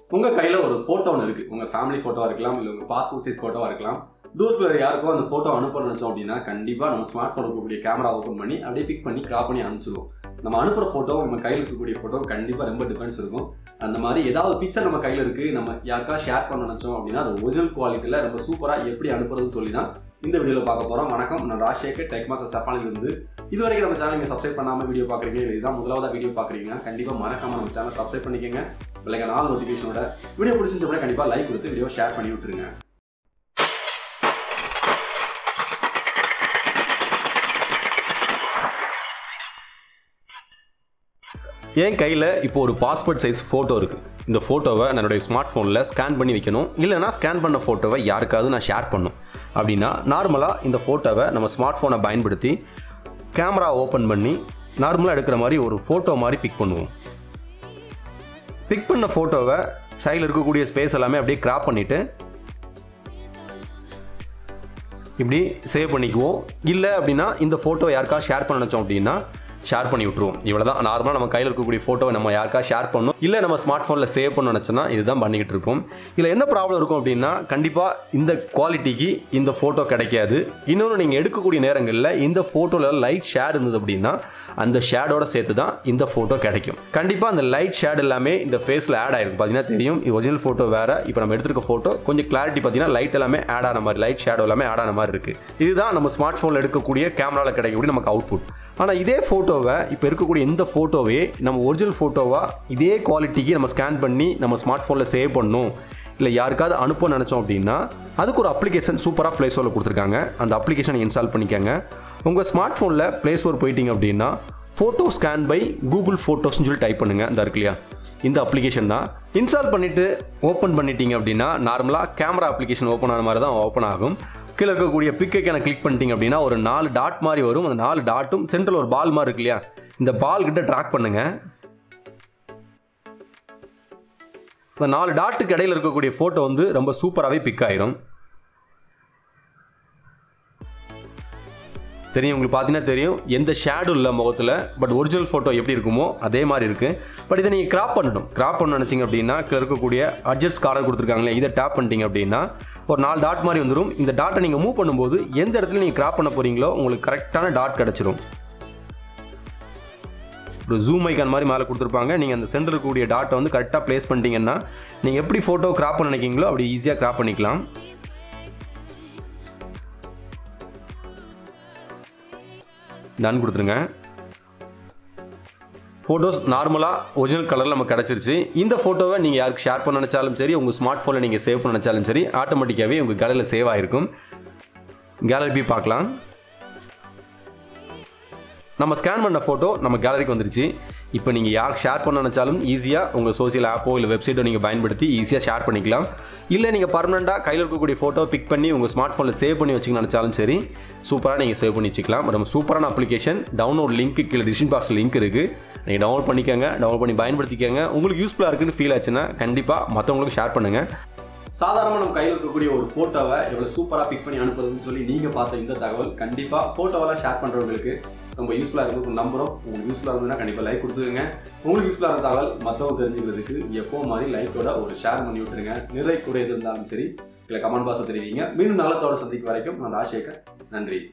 உங்கள் கையில் ஒரு ஃபோட்டோ ஒன்று இருக்குது உங்கள் ஃபேமிலி ஃபோட்டோவாக இருக்கலாம் இல்லை உங்கள் பாஸ்போர்ட் சைஸ் ஃபோட்டோவாக இருக்கலாம் தூரத்தில் வேறு யாருக்கோ அந்த ஃபோட்டோ அனுப்ப நினச்சோம் அப்படின்னா கண்டிப்பாக நம்ம ஸ்மார்ட் ஃபோன் இருக்கக்கூடிய கேமரா ஓப்பன் பண்ணி அப்படியே பிக் பண்ணி கிராப் பண்ணி அனுப்பிச்சிடுவோம் நம்ம அனுப்புகிற ஃபோட்டோ நம்ம கையில் இருக்கக்கூடிய ஃபோட்டோ கண்டிப்பாக ரொம்ப டிஃபரன்ஸ் இருக்கும் அந்த மாதிரி ஏதாவது பிக்சர் நம்ம கையில் இருக்குது நம்ம யாருக்கா ஷேர் பண்ண நினச்சோம் அப்படின்னா அது ஒரிஜினல் குவாலிட்டியில் ரொம்ப சூப்பராக எப்படி அனுப்புறதுன்னு சொல்லி தான் இந்த வீடியோவில் பார்க்க போகிறோம் வணக்கம் நான் ராஜசேகர் டெக் மாஸ்டர் சப்பானிலிருந்து இது வரைக்கும் நம்ம சேனல் நீங்கள் சப்ஸ்கிரைப் பண்ணாமல் வீடியோ பார்க்குறீங்க இல்லை இதுதான் முதலாவதாக வீடியோ பார்க்குறீங்கன்னா கண்டிப்பாக மறக்காம நம்ம சேனல் சப்ஸ்கிரைப் பண்ணிக்கோங்க பிள்ளைங்க நாலு நோட்டிஃபிகேஷனோட வீடியோ பிடிச்சிருந்தா கண்டிப்பாக லைக் கொடுத்து வீடியோ ஷேர் பண்ணி விட்டுருங்க என் கையில் இப்போ ஒரு பாஸ்போர்ட் சைஸ் ஃபோட்டோ இருக்குது இந்த ஃபோட்டோவை என்னுடைய ஸ்மார்ட் ஃபோனில் ஸ்கேன் பண்ணி வைக்கணும் இல்லைனா ஸ்கேன் பண்ண ஃபோட்டோவை யாருக்காவது நான் ஷேர் பண்ணும் அப்படின்னா நார்மலாக இந்த ஃபோட்டோவை நம்ம ஸ்மார்ட் ஃபோனை பயன்படுத்தி கேமரா ஓப்பன் பண்ணி நார்மலாக எடுக்கிற மாதிரி ஒரு ஃபோட்டோ மாதிரி பிக் பண்ணுவோம் பிக் பண்ண ஃபோட்டோவை சைடில் இருக்கக்கூடிய ஸ்பேஸ் எல்லாமே அப்படியே கிராப் பண்ணிவிட்டு இப்படி சேவ் பண்ணிக்குவோம் இல்லை அப்படின்னா இந்த ஃபோட்டோ யாருக்கா ஷேர் பண்ண நினச்சோம் அப்படின்னா ஷேர் பண்ணி விட்ருவோம் இவ்வளோ தான் நார்மலாக நம்ம கையில் இருக்கக்கூடிய ஃபோட்டோவை நம்ம யாருக்கா ஷேர் பண்ணணும் இல்லை நம்ம ஸ்மார்ட் ஃபோனில் சேவ் பண்ண நினச்சோன்னா இதுதான் பண்ணிக்கிட்டு இருக்கோம் இதில் என்ன ப்ராப்ளம் இருக்கும் அப்படின்னா கண்டிப்பாக இந்த குவாலிட்டிக்கு இந்த ஃபோட்டோ கிடைக்காது இன்னொன்று நீங்கள் எடுக்கக்கூடிய நேரங்களில் இந்த ஃபோட்டோவில் லைட் ஷேட் இருந்தது அப்படின்னா அந்த ஷேடோட சேர்த்து தான் இந்த ஃபோட்டோ கிடைக்கும் கண்டிப்பாக அந்த லைட் ஷேட் எல்லாமே இந்த ஃபேஸில் ஆட் ஆயிருக்கும் பார்த்தீங்கன்னா தெரியும் இது ஒரிஜினல் ஃபோட்டோ வேறு இப்போ நம்ம எடுத்துருக்க ஃபோட்டோ கொஞ்சம் கிளாரிட்டி பார்த்தீங்கன்னா லைட் எல்லாமே ஆட் ஆன மாதிரி லைட் ஷேடோ எல்லாமே ஆட் ஆன மாதிரி இருக்குது இதுதான் நம்ம ஸ்மார்ட் ஃபோனில் எடுக்கக்கூடிய கேமராவில் கிடைக்கக்கூடிய நமக்கு அவுட்புட் ஆனால் இதே ஃபோட்டோவை இப்போ இருக்கக்கூடிய இந்த ஃபோட்டோவே நம்ம ஒரிஜினல் ஃபோட்டோவாக இதே குவாலிட்டிக்கு நம்ம ஸ்கேன் பண்ணி நம்ம ஸ்மார்ட் ஃபோனில் சேவ் பண்ணணும் இல்லை யாருக்காவது அனுப்ப நினச்சோம் அப்படின்னா அதுக்கு ஒரு அப்ளிகேஷன் சூப்பராக ப்ளே ஸ்டோரில் கொடுத்துருக்காங்க அந்த அப்ளிகேஷனை இன்ஸ்டால் பண்ணிக்கோங்க உங்கள் ஸ்மார்ட் ஃபோனில் ப்ளே ஸ்டோர் போயிட்டீங்க அப்படின்னா ஃபோட்டோ ஸ்கேன் பை கூகுள் ஃபோட்டோஸ்னு சொல்லி டைப் பண்ணுங்கள் இந்த இருக்கு இல்லையா இந்த அப்ளிகேஷன் தான் இன்ஸ்டால் பண்ணிவிட்டு ஓப்பன் பண்ணிட்டீங்க அப்படின்னா நார்மலாக கேமரா அப்ளிகேஷன் ஓப்பன் ஆன மாதிரி தான் ஓப்பன் ஆகும் கீழே இருக்கக்கூடிய பிக்கைக்கான கிளிக் பண்ணிட்டீங்க அப்படின்னா ஒரு நாலு டாட் மாதிரி வரும் அந்த நாலு டாட்டும் சென்ட்ரல் ஒரு பால் மாதிரி இருக்கு இல்லையா இந்த பால் கிட்ட ட்ராக் பண்ணுங்க இந்த நாலு டாட்டுக்கு இடையில இருக்கக்கூடிய ஃபோட்டோ வந்து ரொம்ப சூப்பராகவே பிக் ஆயிரும் தெரியும் உங்களுக்கு பார்த்தீங்கன்னா தெரியும் எந்த ஷேடும் இல்லை முகத்தில் பட் ஒரிஜினல் ஃபோட்டோ எப்படி இருக்குமோ அதே மாதிரி இருக்குது பட் இதை நீங்கள் கிராப் பண்ணணும் கிராப் பண்ண நினச்சிங்க அப்படின்னா கீழே இருக்கக்கூடிய அட்ஜஸ்ட் கார்டர் கொடுத்துருக்காங்களே இதை டேப் பண்ணிட்டீங்க அப்படின்னா ஒரு நாலு டாட் மாதிரி வந்துடும் இந்த டாட்டை நீங்கள் மூவ் பண்ணும்போது எந்த இடத்துல நீங்கள் கிராப் பண்ண போகிறீங்களோ உங்களுக்கு கரெக்டான டாட் கிடச்சிரும் ஒரு ஜூம் ஐக்கான் மாதிரி மேலே கொடுத்துருப்பாங்க நீங்கள் அந்த சென்டர் இருக்கக்கூடிய டாட்டை வந்து கரெக்டாக ப்ளேஸ் பண்ணிட்டீங்கன்னா நீங்கள் எப்படி ஃபோட்டோ கிராப் பண்ண நினைக்கிங்களோ அப்படி ஈஸியாக கிராப் பண்ணிக்கலாம் டன் கொடுத்துருங்க ஃபோட்டோஸ் நார்மலாக ஒரிஜினல் கலரில் நமக்கு கிடச்சிருச்சு இந்த ஃபோட்டோவை நீங்கள் யாருக்கு ஷேர் பண்ண நினச்சாலும் சரி உங்கள் ஸ்மார்ட் ஃபோனில் நீங்கள் சேவ் பண்ண நினச்சாலும் சரி ஆட்டோமேட்டிக்காகவே உங்கள் கேலரியில் சேவ் ஆகிருக்கும் கேலரி போய் பார்க்கலாம் நம்ம ஸ்கேன் பண்ண ஃபோட்டோ நம்ம கேலரிக்கு வந்துருச்சு இப்போ நீங்கள் யார் ஷேர் பண்ண நினச்சாலும் ஈஸியாக உங்கள் சோசியல் ஆப்போ இல்லை வெப்சைட்டோ நீங்கள் பயன்படுத்தி ஈஸியாக ஷேர் பண்ணிக்கலாம் இல்லை நீங்கள் பர்மனெண்ட்டாக கையில் இருக்கக்கூடிய ஃபோட்டோ பிக் பண்ணி உங்கள் ஸ்மார்ட் ஃபோனில் சேவ் பண்ணி வச்சுக்க நினச்சாலும் சரி சூப்பராக நீங்கள் சேவ் பண்ணி வச்சுக்கலாம் ரொம்ப சூப்பரான அப்ளிகேஷன் டவுன்லோட் லிங்க் கீழே டிஸ்கிரிப்ஷன் பாக்ஸ் லிங்க் இருக்குது நீங்கள் டவுன்லோட் பண்ணிக்கோங்க டவுன்லோட் பண்ணி பயன்படுத்திக்கோங்க உங்களுக்கு யூஸ்ஃபுல்லாக இருக்குன்னு ஃபீல் ஆச்சுன்னா கண்டிப்பாக மற்றவங்களுக்கு ஷேர் பண்ணுங்கள் சாதாரணமாக நம்ம கையில் இருக்கக்கூடிய ஒரு ஃபோட்டோவை எவ்வளோ சூப்பராக பிக் பண்ணி அனுப்புறதுன்னு சொல்லி நீங்கள் பார்த்த இந்த தகவல் கண்டிப்பாக ஃபோட்டோவெல்லாம் ஷேர் பண்ணுறவங்களுக்கு ரொம்ப யூஸ்ஃபுல்லாக இருக்கும் நம்புறோம் உங்களுக்கு யூஸ்ஃபுல்லாக இருந்ததுன்னா கண்டிப்பாக லைக் கொடுத்துருங்க உங்களுக்கு யூஸ்ஃபுல்லாக இருந்த தகவல் மற்றவங்க தெரிஞ்சுக்கிறதுக்கு எப்போ மாதிரி லைக்கோட ஒரு ஷேர் பண்ணி விட்டுருங்க நிறை குறை இருந்தாலும் சரி இல்லை கமெண்ட் பாக்ஸை தெரிவிங்க மீண்டும் நலத்தோட சந்திக்கும் வரைக்கும் நான் ராஜசேகர் நன்றி